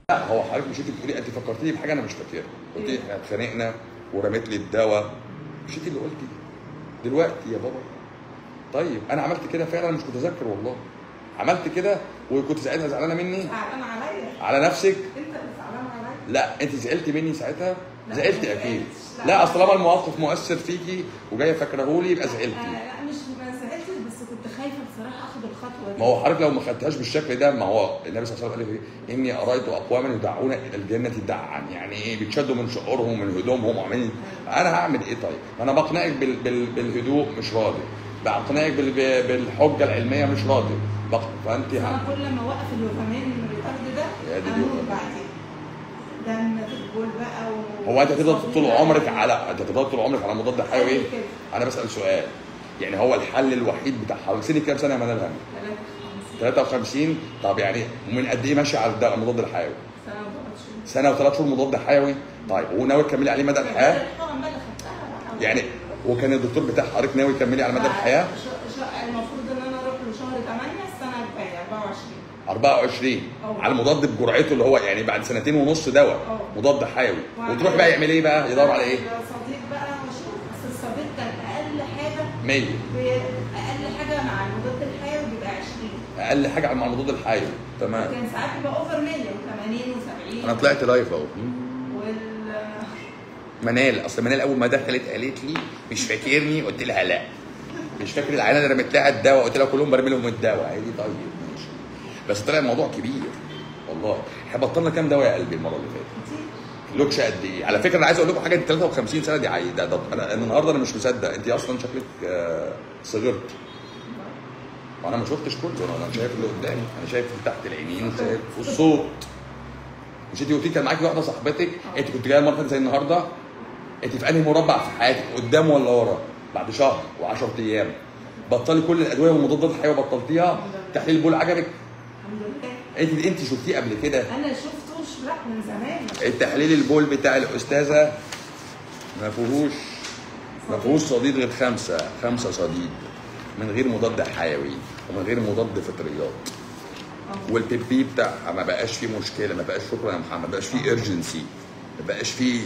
لا هو حضرتك مش انت بتقولي انت فكرتيني بحاجه انا مش فاكرها قلت لي احنا اتخانقنا ورميت لي الدواء مش انت اللي قلتي دلوقتي يا بابا طيب انا عملت كده فعلا مش متذكر والله عملت كده وكنت ساعتها زعلانه مني زعلان عليا على نفسك انت اللي زعلان عليا لا انت زعلت مني ساعتها لا، زعلت ما اكيد زعلتش، لا. لا اصل طالما الموقف مؤثر فيكي وجايه فاكرهولي يبقى زعلتي آه، لا مش ما زعلتش بس كنت خايفه بصراحه اخد الخطوه دي ما هو حضرتك لو ما خدتهاش بالشكل ده ما هو النبي صلى الله عليه وسلم قال ايه؟ اني ارايت اقواما يدعون الى الجنه دعا يعني ايه بيتشدوا من شعورهم من هدومهم وعاملين انا هعمل ايه طيب؟ ما انا بقنعك بال... بال... بالهدوء مش راضي بقنعك بال... بالحجه العلميه مش راضي بق... فانت انا ه... كل ما اوقف اليوفامين الريتارد ده يا دي اموت اليوفامين. بعدين دم في البول بقى و... هو انت هتفضل طول صديق عمرك بقى. على انت هتفضل طول عمرك على مضاد حيوي أيوة كده. انا بسال سؤال يعني هو الحل الوحيد بتاع حضرتك سنك كام سنه يا منال هاني؟ 53 53 طب يعني ومن قد ايه ماشي على الدواء المضاد الحيوي؟ سنه و سنه وثلاث شهور مضاد حيوي طيب وناوي تكملي عليه مدى الحياه؟ الحقن بقى اللي خدتها بقى. يعني وكان الدكتور بتاع حضرتك ناوي تكملي على مدى الحياه؟ ش- ش- المفروض ان انا اروح له شهر 8 السنه الجايه 24 24 أوه. على المضاد بجرعته اللي هو يعني بعد سنتين ونص دواء أوه. مضاد حيوي وعلى- وتروح بقى يعمل ايه بقى؟ يدور على ايه؟ صديق بقى واشوف بس الصديق كان اقل حاجه 100 ب- اقل حاجه مع المضاد الحيوي بيبقى 20 اقل حاجه مع المضاد الحيوي تمام كان ساعات بيبقى اوفر 100 و80 و70 انا طلعت لايف اهو وال منال اصل منال اول ما دخلت قالت لي مش فاكرني قلت لها لا مش فاكر العيانه اللي رميت لها الدواء قلت لها كلهم برمي لهم الدواء قالت لي طيب ماشي بس طلع الموضوع كبير والله احنا بطلنا كام دواء يا قلبي المره اللي فاتت كتير لوكشه قد ايه على فكره انا عايز اقول لكم حاجه انت 53 سنه دي عادي ده, ده انا أنا النهارده انا مش مصدق انت اصلا شكلك آه، صغرت وانا ما شفتش كله انا أنا شايف اللي قدامي انا شايف اللي تحت العينين وشايف والصوت مش انت قلتي كان معاكي واحده صاحبتك انت كنت جايه المره اللي فاتت زي النهارده انت في انهي مربع في حياتك قدام ولا ورا بعد شهر و10 ايام بطلي كل الادويه والمضادات الحيويه بطلتيها تحليل البول عجبك الحمد لله انت انت شفتيه قبل كده انا شفتوش لا من زمان التحليل البول بتاع الاستاذه ما فيهوش ما فيهوش صديد غير خمسه خمسه صديد من غير مضاد حيوي ومن غير مضاد فطريات آه. والبي بي بتاعها ما بقاش فيه مشكله ما بقاش شكرا يا محمد ما بقاش فيه ارجنسي ما بقاش فيه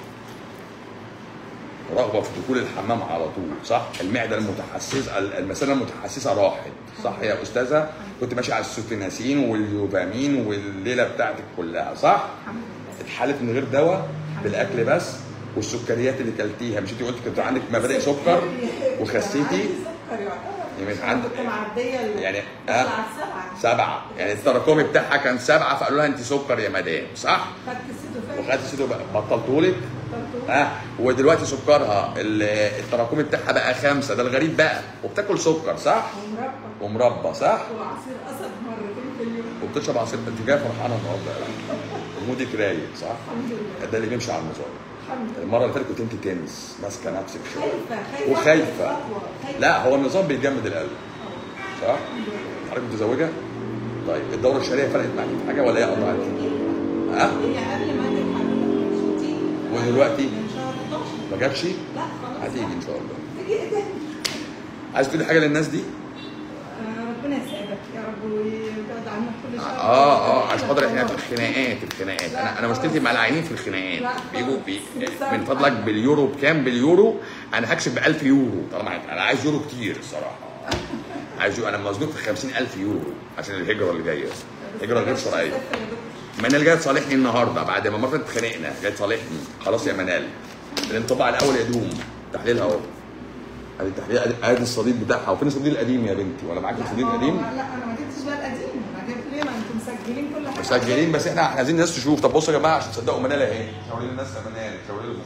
رغبه في دخول الحمام على طول صح المعده المتحسسه المثانه المتحسسه راحت صح يا استاذه كنت ماشي على السوتيناسين واليوفامين والليله بتاعتك كلها صح الحمد لله اتحالت من غير دواء بالاكل بس والسكريات اللي كلتيها مش انت قلت كنت عندك مبادئ سكر وخسيتي عندي سكر يعتبر يعني عشان عندك- كنت معديه ال- يعني داخلة آه. على السبعه سبعه يعني التراكمي بتاعها كان سبعه فقالوا لها انت سكر يا مدام صح؟ خدت سيتو وخدت سيدو بقى بطلتهولك ها ودلوقتي سكرها ال- التراكمي بتاعها بقى خمسه ده الغريب بقى وبتاكل سكر صح؟ ومربى ومربى صح؟ وعصير اسد مرتين في اليوم وبتشرب عصير انت جايه فرحانه النهارده يا رحمة. ومودك رايق صح؟ الحمد لله ده اللي بيمشي على النظام الحمد لله المره اللي فاتت كنت انت تنس ماسكه نفسك شويه خايفه خايفه وخايفه خطوة، خايفة. لا هو النظام بيجمد القلب آه. صح؟ الحمد لله. حضرتك متزوجه؟ طيب الدوره الشهريه فرقت معاكي في حاجه ولا هي قطعت؟ ها؟ هي قبل ما اجي الحمد مش هتيجي ودلوقتي؟ من شهر 11 ما جاتش؟ لا خلاص هتيجي ان شاء الله تيجي ايه تاني؟ عايز تقولي حاجه للناس دي؟ آه، ربنا يسعدك يا رب ويبعد عنك كل شر اه اه عشان خاطر احنا في الخناقات الخناقات انا انا مشكلتي مع العينين في لا، الخناقات بيجوا بي خلاص. من فضلك باليورو بكام باليورو انا هكسب ب 1000 يورو طالما انا عايز يورو كتير الصراحه عايز يورو. انا مزنوق في 50000 يورو عشان الهجره اللي جايه الهجره غير شرعيه منال جايه تصالحني النهارده بعد ما مره اتخانقنا جايه تصالحني خلاص يا منال الانطباع الاول يدوم تحليلها اهو ادي التحليل ادي ادي الصديد بتاعها وفين الصديد القديم يا بنتي ولا معاك الصديد القديم لا انا ما جبتش بقى القديم انا جبت ليه ما انتم مسجلين كل حاجه مسجلين بس احنا عايزين الناس تشوف طب بصوا يا جماعه عشان تصدقوا منال اهي شاوري للناس يا منال شاوري لهم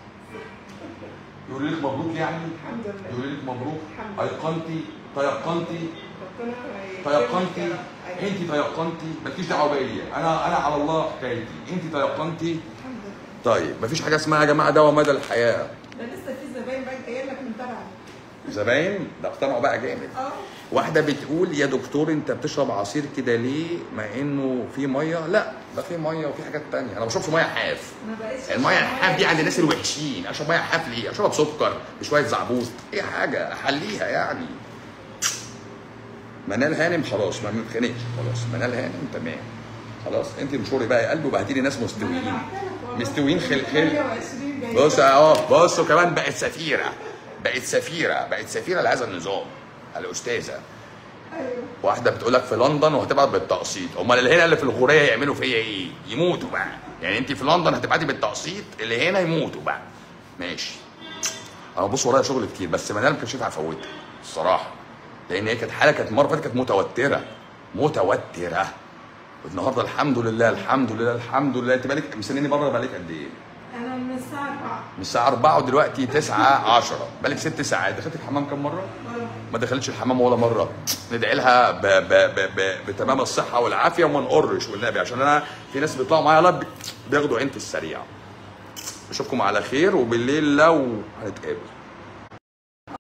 يقول لك مبروك يعني الحمد لله يقول لك مبروك الحمد لله. ايقنتي تيقنتي ربنا يكرمك تيقنتي يا رب. أيوة. انت تيقنتي مالكيش دعوه بيا انا انا على الله حكايتي انت تيقنتي الحمد لله طيب مفيش حاجه اسمها يا جماعه دواء مدى الحياه ده لسه في زباين بقى جايه لك من تبعي زباين ده اقتنعوا بقى جامد اه واحده بتقول يا دكتور انت بتشرب عصير كده ليه مع انه في ميه لا ده في ميه وفي حاجات تانية انا ما بشربش ميه حاف ما بقتش الميه الحاف دي عند الناس الوحشين اشرب ميه حاف ليه اشرب سكر بشويه زعبوط ايه حاجه احليها يعني منال هانم خلاص ما بنتخانقش خلاص منال هانم تمام خلاص انت انشري بقى يا قلبي وبعتي لي ناس انا مستويين بعتلك والله. مستويين خل خل 28 جاي. بص اهو بصوا كمان بقت سفيره بقت سفيره بقت سفيره لهذا النظام الاستاذه ايوه واحده بتقول لك في لندن وهتبعت بالتقسيط امال اللي هنا اللي في الغوريه يعملوا فيا ايه يموتوا بقى يعني انت في لندن هتبعتي بالتقسيط اللي هنا يموتوا بقى ماشي انا بص ورايا شغل كتير بس ما انا ما كانش ينفع افوتها الصراحه لان هي كانت حاله كانت المره اللي فاتت كانت متوتره متوتره والنهارده الحمد لله الحمد لله الحمد لله انت بالك مستنيني بره بقالك قد ايه؟ انا من الساعه 4 من الساعه 4 ودلوقتي 9 10 بالك ست ساعات دخلت الحمام كام مره؟ برضه. ما دخلتش الحمام ولا مره ندعي لها ب ب ب ب بتمام الصحه والعافيه وما نقرش والنبي عشان انا في ناس بيطلعوا معايا لايف بياخدوا عين في السريع اشوفكم على خير وبالليل لو هنتقابل